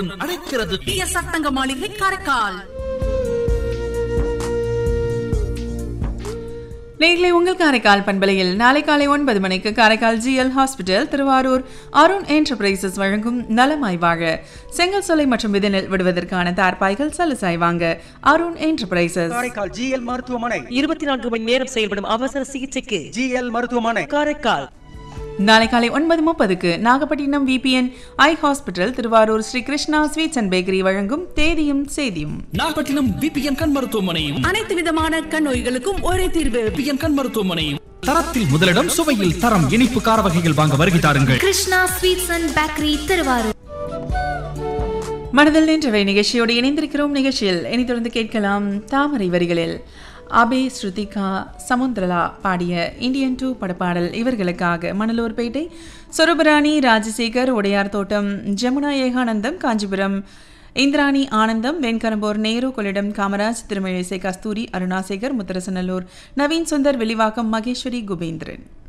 அழைக்கிறது பிஎஸ்ஆர் தங்க மாளிகை காரைக்கால் நேர்களை உங்கள் காரைக்கால் பண்பலையில் நாளை காலை ஒன்பது மணிக்கு Karaikal GL hospital Thiruvarur Arun enterprises வழங்கும் நலமாய் வாழ செங்கல் சோலை மற்றும் விதனில் விடுவதற்கான தார்பாய்கள் சலுசாய் வாங்க அருண் என்டர்பிரைசஸ் காரைக்கால் ஜிஎல் மருத்துவமனை இருபத்தி நான்கு மணி நேரம் செயல்படும் அவசர சிகிச்சைக்கு ஜிஎல் மருத்துவமனை காரைக்கால் நாளை காலை ஒன்பது முப்பதுக்கு Nagapattinam VPN eye hospital Thiruvarur Sri Krishna sweets and bakery வழங்கும் தேதியும் செய்தியும் நாகப்பட்டினம் பிபிஎன் கண் மருத்துவமனையும் அனைத்து விதமான கண் நோய்களுக்கும் ஒரே தீர்வு பிபிஎன் கண் மருத்துவமனையும் தரத்தில் முதலிடம் சுவையில் தரம் இனிப்பு கார வகைகள் வாங்க வருகை தாருங்கள் Krishna sweets and bakery Thiruvarur மனதில் நின்றவை நிகழ்ச்சியோடு இணைந்திருக்கிறோம் நிகழ்ச்சியில் இனி தொடர்ந்து கேட்கலாம் தாமரை வரிகளில் அபே ஸ்ருதிகா சமுந்திரலா பாடிய இந்தியன் டூ படப்பாடல் இவர்களுக்காக மணலூர்பேட்டை சொரபராணி ராஜசேகர் உடையார் தோட்டம் ஜமுனா ஏகானந்தம் காஞ்சிபுரம் இந்திராணி ஆனந்தம் வெண்கரம்பூர் நேரு கொள்ளிடம் காமராஜ் திருமழிசை கஸ்தூரி அருணாசேகர் முத்தரசநல்லூர் நவீன் சுந்தர் வெளிவாக்கம் மகேஸ்வரி குபேந்திரன்